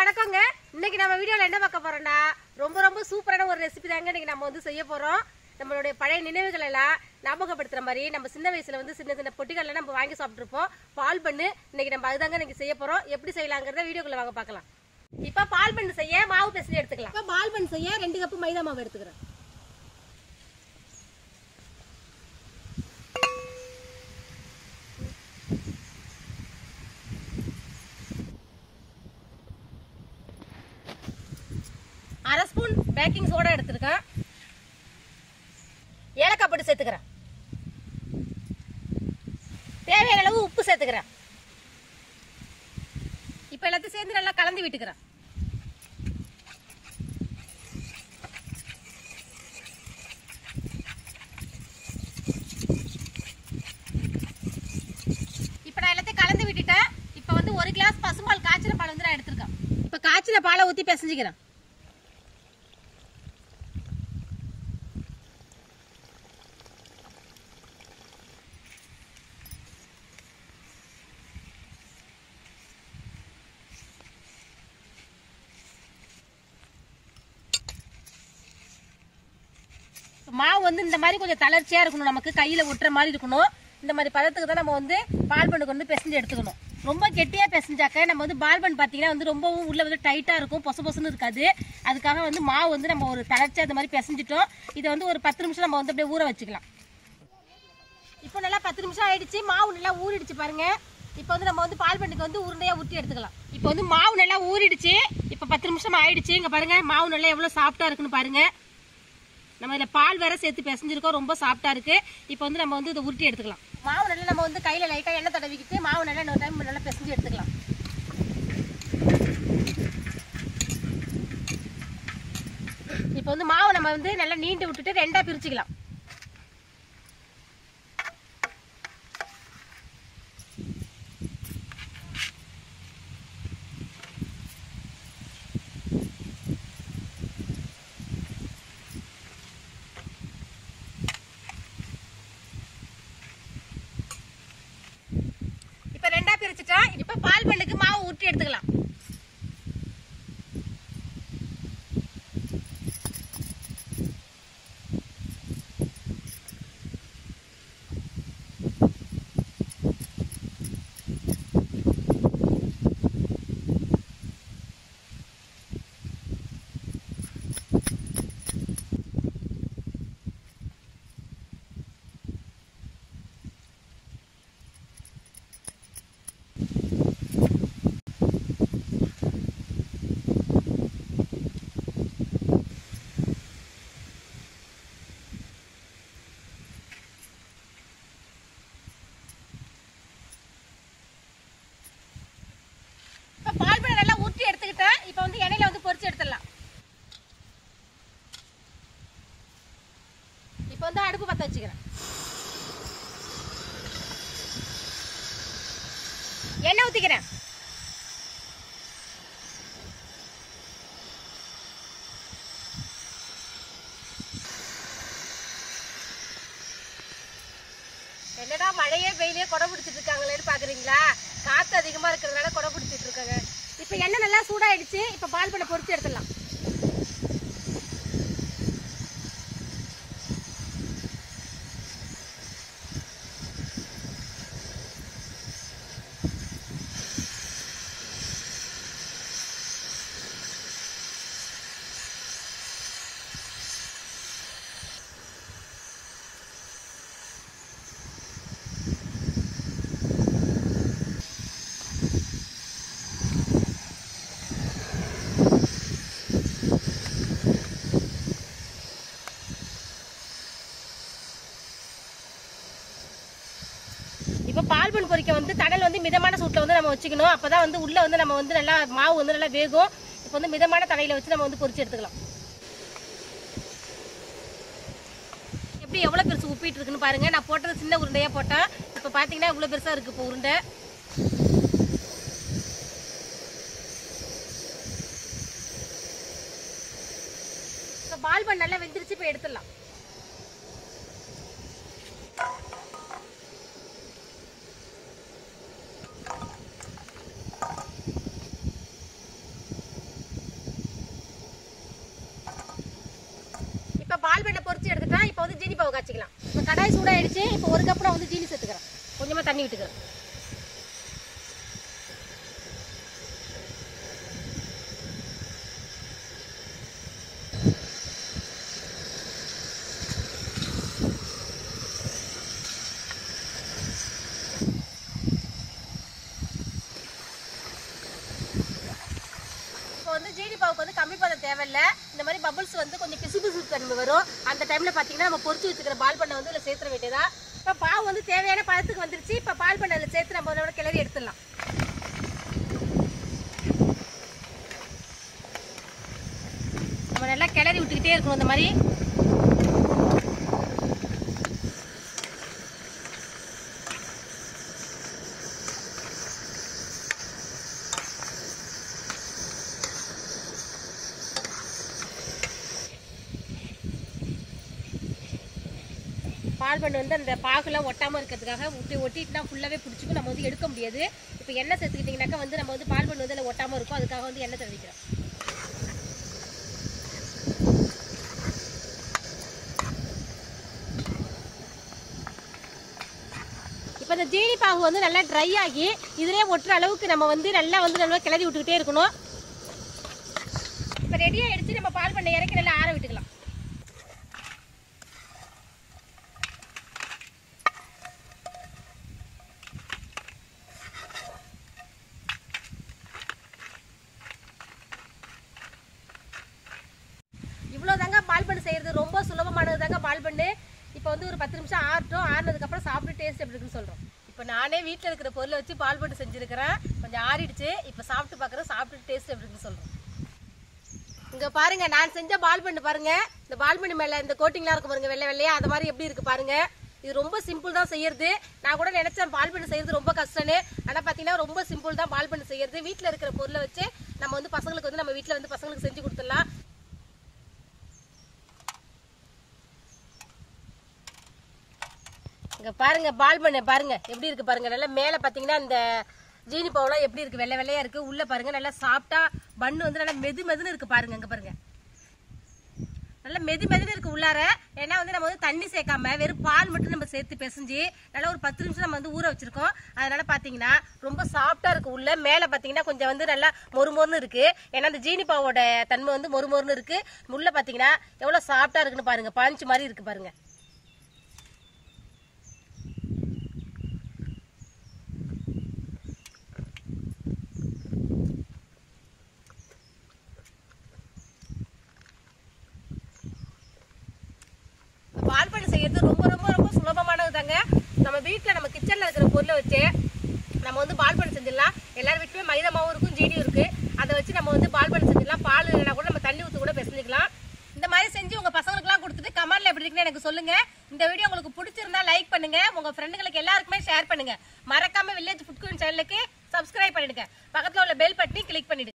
வணக்கங்க இன்னைக்கு நம்ம வீடியோல என்ன பார்க்க போறோம்னா ரொம்ப ரொம்ப சூப்பரான ஒரு ரெசிபி தாங்க இன்னைக்கு நம்ம வந்து செய்ய போறோம் நம்மளுடைய பழைய நினைவுகள் எல்லாம் ஞாபகப்படுத்துற மாதிரி நம்ம சின்ன வயசுல வந்து சின்ன சின்ன பொட்டிகள்லாம் நம்ம வாங்கி சாப்பிட்டுருப்போம் பால் பண்ணு இன்னைக்கு நம்ம அதுதாங்க இன்னைக்கு செய்ய போறோம் எப்படி செய்யலாங்கிறத வீடியோக்குள்ள வாங்க பார்க்கலாம் இப்ப பால் பண்ணு செய்ய மாவு பிசைஞ்சு எடுத்துக்கலாம் இப்ப பால் பண்ணு செய்ய ரெண்டு கப்பு மைதா மாவு எடுத்துக்கிறேன் அரை ஸ்பூன் பேக்கிங் சோடா எடுத்துருக்கேன் ஏலக்காய் போட்டு சேர்த்துக்கிறேன் தேவையான அளவு உப்பு சேர்த்துக்கிறேன் இப்போ எல்லாத்தையும் சேர்ந்து நல்லா கலந்து விட்டுக்கிறேன் இப்போ நான் எல்லாத்தையும் கலந்து விட்டுட்டேன் இப்போ வந்து ஒரு கிளாஸ் பசும்பால் காய்ச்சின பால் வந்து நான் எடுத்திருக்கேன் இப்போ காய்ச்சின பாலை ஊற்றி பிசைஞ்சிக்கிறேன் மாவு வந்து இந்த மாதிரி கொஞ்சம் தளர்ச்சியா இருக்கணும் நமக்கு கையில ஒட்டுற மாதிரி இருக்கணும் இந்த மாதிரி பதத்துக்கு தான் நம்ம வந்து பால் பண்ணுக்கு வந்து பிசைஞ்சு எடுத்துக்கணும் ரொம்ப கெட்டியா பிசைஞ்சாக்க நம்ம வந்து பால் பண்ணு பார்த்தீங்கன்னா வந்து ரொம்பவும் உள்ள வந்து டைட்டா இருக்கும் பொச பொசன்னு இருக்காது அதுக்காக வந்து மாவு வந்து நம்ம ஒரு தளர்ச்சியா இந்த மாதிரி பிசைஞ்சிட்டோம் இதை வந்து ஒரு பத்து நிமிஷம் நம்ம வந்து அப்படியே ஊற வச்சுக்கலாம் இப்போ நல்லா பத்து நிமிஷம் ஆயிடுச்சு மாவு நல்லா ஊறிடுச்சு பாருங்க இப்போ வந்து நம்ம வந்து பால் பண்ணுக்கு வந்து உருண்டையா ஊற்றி எடுத்துக்கலாம் இப்போ வந்து மாவு நல்லா ஊறிடுச்சு இப்போ பத்து நிமிஷம் ஆயிடுச்சு இங்க பாருங்க மாவு நல்லா எவ்வளவு சாஃப்டா இருக்குன்னு பாருங்க நம்ம இதில் பால் வேற சேர்த்து பிசைஞ்சிருக்கோம் ரொம்ப சாஃப்டா இருக்கு இப்போ வந்து நம்ம வந்து இதை உருட்டி எடுத்துக்கலாம் மாவு நல்லா நம்ம வந்து கையில லைட்டா எண்ணெய் தடவிக்கிட்டு மாவு நல்லா இன்னொரு டைம் நல்லா பிசைஞ்சு எடுத்துக்கலாம் இப்போ வந்து மாவு நம்ம வந்து நல்லா நீண்டு விட்டுட்டு ரெண்டா பிரிச்சுக்கலாம் இப்ப ரெண்டா பிரிச்சுட்டோம் இப்ப பால் பண்ணுக்கு மாவு ஊற்றி எடுத்துக்கலாம் இப்ப பால் பண்ண நல்லா ஊற்றி எடுத்துக்கிட்டேன் இப்ப வந்து எண்ணெயில வந்து பொரிச்சு எடுத்துடலாம் இப்ப வந்து அடுப்பு பத்த வச்சுக்கிறேன் எண்ணெய் ஊத்திக்கிறேன் என்னடா மழையே வெயிலே கொடை பிடிச்சிட்டு இருக்காங்களேன்னு பாக்குறீங்களா காத்து அதிகமா இருக்கிறதுனால கொடை பிடிச்சிட்டு இருக்காங்க இப்ப எண்ணெய் நல்லா சூடாயிடுச்சு இப்ப பால் பண்ண பொரிச்சு எடுத்துடலாம் இப்போ பால் பன் பொரிக்க வந்து தடல் வந்து மிதமான சூட்டில் வந்து நம்ம வச்சுக்கணும் அப்பதான் வந்து உள்ள வந்து நம்ம வந்து நல்லா மாவு வந்து நல்லா வேகும் இப்போ வந்து மிதமான தடையில வச்சு நம்ம வந்து பொரிச்சு எடுத்துக்கலாம் எப்படி எவ்வளோ பெருசு உப்பிட்டு இருக்குன்னு பாருங்க நான் போட்டது சின்ன உருண்டையா போட்டேன் இப்போ பார்த்தீங்கன்னா இவ்வளோ பெருசா இருக்கு இப்போ உருண்டை இப்போ பால் பன் நல்லா வெந்துருச்சு இப்போ எடுத்துடலாம் எண்ணெயில பொரிச்சு எடுத்துட்டா இப்போ வந்து ஜீனி பாவு காய்ச்சிக்கலாம் இப்போ கடாய் சூடாயிடுச்சு இப்போ ஒரு கப் நான் வந்து ஜீனி சேர்த்துக்கிறேன் கொஞ்சமா தண்ணி விட்டுக்கிறேன் இப்போ வந்து ஜீனி பாவுக்கு வந்து கம்மி பதம் தேவையில்ல இந்த மாதிரி பபிள்ஸ் வந்து கொஞ்சம் பிசு பிசு தன்மை வரும் அந்த டைம்ல பாத்தீங்கன்னா நம்ம பொரிச்சு வச்சுக்கிற பால் பண்ணை வந்து இதில் சேர்த்துற வேண்டியதா இப்போ பாவு வந்து தேவையான பதத்துக்கு வந்துருச்சு இப்போ பால் பண்ணை அதில் சேர்த்து நம்ம அதோட கிளறி எடுத்துடலாம் நம்ம நல்லா கிளறி விட்டுக்கிட்டே இருக்கணும் இந்த மாதிரி பால் பண்ணு வந்து அந்த பாகுலாம் ஒட்டாம இருக்கிறதுக்காக ஒட்டி ஒட்டிட்டுனா ஃபுல்லாவே பிடிச்சிக்கும் நம்ம வந்து எடுக்க முடியாது இப்போ எண்ணெய் சேர்த்துக்கிட்டிங்கனாக்கா வந்து நம்ம வந்து பால் பண்ணு வந்து அதில் ஒட்டாம இருக்கும் அதுக்காக வந்து எண்ணெய் தடவிக்கிறோம் இப்போ இந்த ஜீனி பாகு வந்து நல்லா ட்ரை ஆகி இதிலே ஒட்டுற அளவுக்கு நம்ம வந்து நல்லா வந்து நல்லா கிளறி விட்டுக்கிட்டே இருக்கணும் இப்போ ரெடி ஆயிடுச்சு நம்ம பால் பண்ணை இறக்கி நல்லா ஆற விட்டுக்கலாம் இவ்வளோ தாங்க பால் பண்ணு செய்யறது ரொம்ப சுலபமானது தாங்க பால் பண்ணு இப்போ வந்து ஒரு பத்து நிமிஷம் ஆறட்டும் ஆறினதுக்கப்புறம் சாப்பிட்டு டேஸ்ட் எப்படி இருக்குன்னு சொல்கிறோம் இப்போ நானே வீட்டில் இருக்கிற பொருளை வச்சு பால் பண்ணு செஞ்சுருக்கிறேன் கொஞ்சம் ஆறிடுச்சு இப்போ சாப்பிட்டு பார்க்குறேன் சாப்பிட்டு டேஸ்ட் எப்படி இருக்குன்னு சொல்கிறோம் இங்க பாருங்க நான் செஞ்ச பால் பண்ணு பாருங்க இந்த பால் பண்ணு மேல இந்த கோட்டிங்லாம் இருக்கு பாருங்க வெள்ளை வெள்ளையா அது மாதிரி எப்படி இருக்கு பாருங்க இது ரொம்ப சிம்பிள் தான் செய்யறது நான் கூட நினைச்சேன் பால் பண்ணு செய்யறது ரொம்ப கஷ்டம்னு ஆனா பாத்தீங்கன்னா ரொம்ப சிம்பிள் தான் பால் பண்ணு செய்யறது வீட்ல இருக்கிற பொருளை வச்சு நம்ம வந்து பசங்களுக்கு வந்து நம்ம வீட்ல வந்து பசங்களுக்கு செஞ்சு கொடுத்துடலாம் இங்க பாருங்க பால் பண்ண பாருங்க எப்படி இருக்கு பாருங்க நல்லா மேல பாத்தீங்கன்னா இந்த ஜீனி பவுலாம் எப்படி இருக்கு வெள்ளை வெள்ளையா இருக்கு உள்ள பாருங்க நல்லா சாப்பிட்டா பண்ணு வந்து நல்லா மெது மெதுன்னு இருக்கு பாருங்க இங்க பாருங்க நல்லா மெது மெதுன்னு இருக்கு உள்ளார ஏன்னா வந்து நம்ம வந்து தண்ணி சேர்க்காம வெறும் பால் மட்டும் நம்ம சேர்த்து பிசைஞ்சு நல்லா ஒரு பத்து நிமிஷம் நம்ம வந்து ஊற வச்சிருக்கோம் அதனால பாத்தீங்கன்னா ரொம்ப சாஃப்டா இருக்கு உள்ள மேல பாத்தீங்கன்னா கொஞ்சம் வந்து நல்லா மொறுமொறுன்னு இருக்கு ஏன்னா அந்த ஜீனி பாவோட தன்மை வந்து மொறுமொறுன்னு இருக்கு உள்ள பாத்தீங்கன்னா எவ்வளவு சாஃப்டா இருக்குன்னு பாருங்க பஞ்சு மாதிரி இருக்கு பாருங்க பால் பண்ணு செய்யறது ரொம்ப ரொம்ப ரொம்ப சுலபமானது தாங்க நம்ம வீட்டில் நம்ம கிச்சனில் இருக்கிற பொருளை வச்சு நம்ம வந்து பால் பண்ணு செஞ்சிடலாம் எல்லார் வீட்டுமே மைதா மாவும் இருக்கும் ஜீனியும் இருக்கு அதை வச்சு நம்ம வந்து பால் பண்ணு செஞ்சிடலாம் பால் இல்லைனா கூட நம்ம தண்ணி ஊற்றி கூட பிசைஞ்சிக்கலாம் இந்த மாதிரி செஞ்சு உங்க பசங்களுக்குலாம் கொடுத்துட்டு கமெண்ட்ல எப்படி இருக்குன்னு எனக்கு சொல்லுங்க இந்த வீடியோ உங்களுக்கு பிடிச்சிருந்தா லைக் பண்ணுங்க உங்க ஃப்ரெண்டுங்களுக்கு எல்லாருக்குமே ஷேர் பண்ணுங்க மறக்காம வில்லேஜ் ஃபுட் குயின் சேனலுக்கு சப்ஸ்கிரைப் பண்ணிடுங்க பக்கத்துல உள்ள பெல் பட்டனை கிளிக் பண்ணிடுங்க